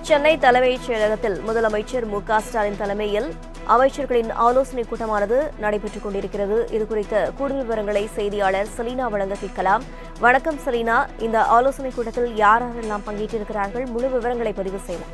சென்னை தலைமைச் செயலகத்தில் முதலமைச்சர் மு க ஸ்டாலின் தலைமையில் அமைச்சர்களின் ஆலோசனைக் கூட்டமானது நடைபெற்றுக் கொண்டிருக்கிறது இதுகுறித்த கூடுதல் விவரங்களை செய்தியாளர் செலீனா வழங்க கேட்கலாம் வணக்கம் செலீனா இந்த ஆலோசனைக் கூட்டத்தில் யாரெல்லாம் பங்கேற்றிருக்கிறார்கள் முழு விவரங்களை பதிவு செய்யலாம்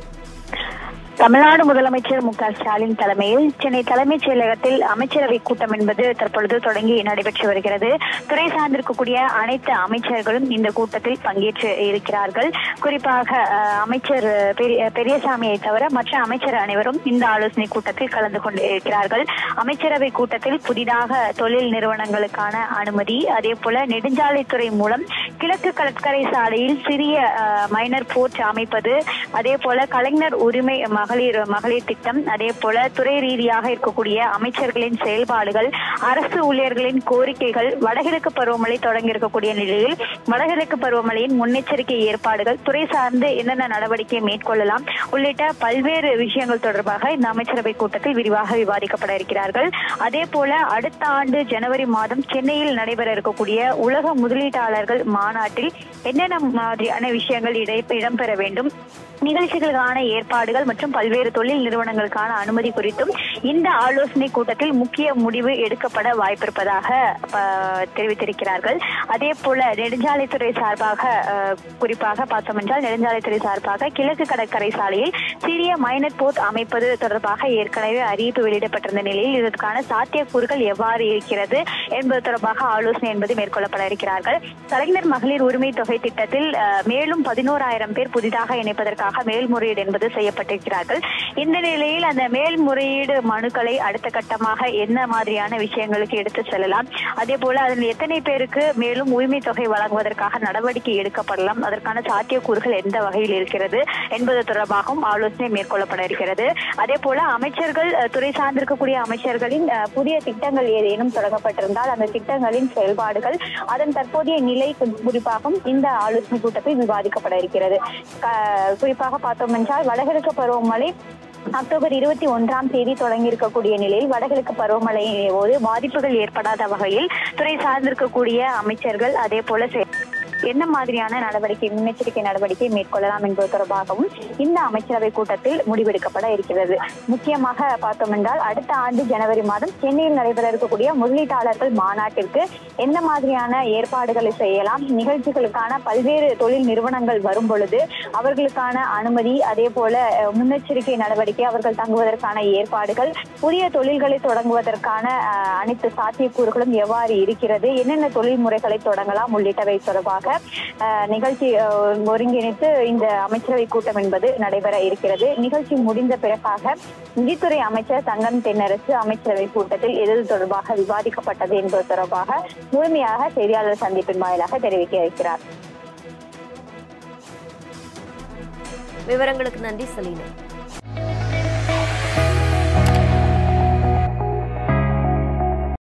தமிழ்நாடு முதலமைச்சர் மு க ஸ்டாலின் தலைமையில் சென்னை தலைமைச் செயலகத்தில் அமைச்சரவை கூட்டம் என்பது தற்பொழுது தொடங்கி நடைபெற்று வருகிறது துறை சார்ந்திருக்கக்கூடிய அனைத்து அமைச்சர்களும் இந்த கூட்டத்தில் பங்கேற்று இருக்கிறார்கள் குறிப்பாக அஹ், அமைச்சர் பெரிய- பெரியசாமியை தவிர மற்ற அமைச்சர் அனைவரும் இந்த ஆலோசனை கூட்டத்தில் கலந்து கொண்டு இருக்கிறார்கள் அமைச்சரவை கூட்டத்தில் புதிதாக தொழில் நிறுவனங்களுக்கான அனுமதி அதே போல நெடுஞ்சாலைத்துறை மூலம் கிழக்கு கடற்கரை சாலையில் சிறிய அஹ், மைனர் போர்ட் அமைப்பது அதே போல கலைஞர் உரிமை மகளிர் மகளிர் திட்டம் அதே போல துறை ரீதியாக இருக்கக்கூடிய அமைச்சர்களின் செயல்பாடுகள் அரசு ஊழியர்களின் கோரிக்கைகள் வடகிழக்கு பருவமழை தொடங்கி இருக்கக்கூடிய நிலையில் வடகிழக்கு பருவமழையின் முன்னெச்சரிக்கை ஏற்பாடுகள் துறை சார்ந்து என்னென்ன நடவடிக்கை மேற்கொள்ளலாம் உள்ளிட்ட பல்வேறு விஷயங்கள் தொடர்பாக இந்த அமைச்சரவை கூட்டத்தில் விரிவாக விவாதிக்கப்பட இருக்கிறார்கள் அதே போல அடுத்த ஆண்டு ஜனவரி மாதம் சென்னையில் நடைபெற இருக்கக்கூடிய உலக முதலீட்டாளர்கள் மாநாட்டில் என்னென்ன மாதிரியான விஷயங்கள் இடை- இடம்பெற வேண்டும் நிகழ்ச்சிகளுக்கான ஏற்பாடுகள் மற்றும் பல்வேறு தொழில் நிறுவனங்களுக்கான அனுமதி குறித்தும் இந்த ஆலோசனை கூட்டத்தில் முக்கிய முடிவு எடுக்கப்பட வாய்ப்பிருப்பதாக அஹ், தெரிவித்திருக்கிறார்கள் அதே போல நெடுஞ்சாலைத்துறை சார்பாக அஹ், குறிப்பாக பார்த்தோம் என்றால் நெடுஞ்சாலைத்துறை சார்பாக கிழக்கு கடற்கரை சாலையில் சிறிய மைனர் போர்ட் அமைப்பது தொடர்பாக ஏற்கனவே அறிவிப்பு வெளியிடப்பட்டிருந்த நிலையில் இதற்கான சாத்தியக்கூறுகள் எவ்வாறு இருக்கிறது என்பது தொடர்பாக ஆலோசனை என்பது மேற்கொள்ளப்பட இருக்கிறார்கள் கலைஞர் மகளிர் உரிமை தொகை திட்டத்தில் அஹ், மேலும் பதினோராயிரம் பேர் புதிதாக இணைப்பதற்காக மேல்முறையீடு என்பது செய்யப்பட்டிருக்கிறார்கள் இந்த நிலையில் அந்த மேல்முறையீடு மனுக்களை அடுத்த கட்டமாக என்ன மாதிரியான விஷயங்களுக்கு எடுத்து செல்லலாம் அதே போல அதில் எத்தனை பேருக்கு மேலும் உரிமை தொகை வழங்குவதற்காக நடவடிக்கை எடுக்கப்படலாம் அதற்கான சாத்தியக்கூறுகள் எந்த வகையில் இருக்கிறது என்பது தொடர்பாகவும் ஆலோசனை மேற்கொள்ளப்பட இருக்கிறது அதே போல அமைச்சர்கள் அஹ், துறை சார்ந்திருக்கக்கூடிய அமைச்சர்களின் அஹ், புதிய திட்டங்கள் ஏதேனும் தொடங்கப்பட்டிருந்தால் அந்த திட்டங்களின் செயல்பாடுகள் அதன் தற்போதைய நிலை குறி- குறிப்பாகவும் இந்த ஆலோசனை கூட்டத்தில் விவாதிக்கப்பட இருக்கிறது க- குறிப்பாக பார்த்தோம் என்றால் வடகிழக்கு பருவமழை அக்டோபர் இருபத்தி ஒன்றாம் தேதி தொடங்கி இருக்கக்கூடிய நிலையில் வடகிழக்கு பருவமழையின் போது பாதிப்புகள் ஏற்படாத வகையில் துறை சார்ந்திருக்கக்கூடிய அமைச்சர்கள் அதே போல செ- என்ன மாதிரியான நடவடிக்கை முன்னெச்சரிக்கை நடவடிக்கை மேற்கொள்ளலாம் என்பது தொடர்பாகவும் இந்த அமைச்சரவை கூட்டத்தில் முடிவெடுக்கப்பட இருக்கிறது முக்கியமாக பார்த்தோம் என்றால் அடுத்த ஆண்டு ஜனவரி மாதம் சென்னையில் நடைபெற இருக்கக்கூடிய முதலீட்டாளர்கள் மாநாட்டிற்கு எந்த மாதிரியான ஏற்பாடுகளை செய்யலாம் நிகழ்ச்சிகளுக்கான பல்வேறு தொழில் நிறுவனங்கள் வரும் பொழுது அவர்களுக்கான அனுமதி அதே போல அஹ், முன்னெச்சரிக்கை நடவடிக்கை அவர்கள் தங்குவதற்கான ஏற்பாடுகள் புதிய தொழில்களை தொடங்குவதற்கான அஹ், அனைத்து சாத்தியக்கூறுகளும் எவ்வாறு இருக்கிறது என்னென்ன தொழில் முறைகளை தொடங்கலாம் உள்ளிட்டவை தொடர்பாக அஹ், நிகழ்ச்சி அஹ், ஒருங்கிணைத்து இந்த அமைச்சரவை கூட்டம் என்பது நடைபெற இருக்கிறது நிகழ்ச்சி முடிந்த பிறகாக நிதித்துறை அமைச்சர் தங்கம் தென்னரசு அமைச்சரவை கூட்டத்தில் எது தொடர்பாக விவாதிக்கப்பட்டது என்பது தொடர்பாக முழுமையாக செய்தியாளர் சந்திப்பின் வாயிலாக தெரிவிக்க இருக்கிறார் விவரங்களுக்கு நன்றி செலீனா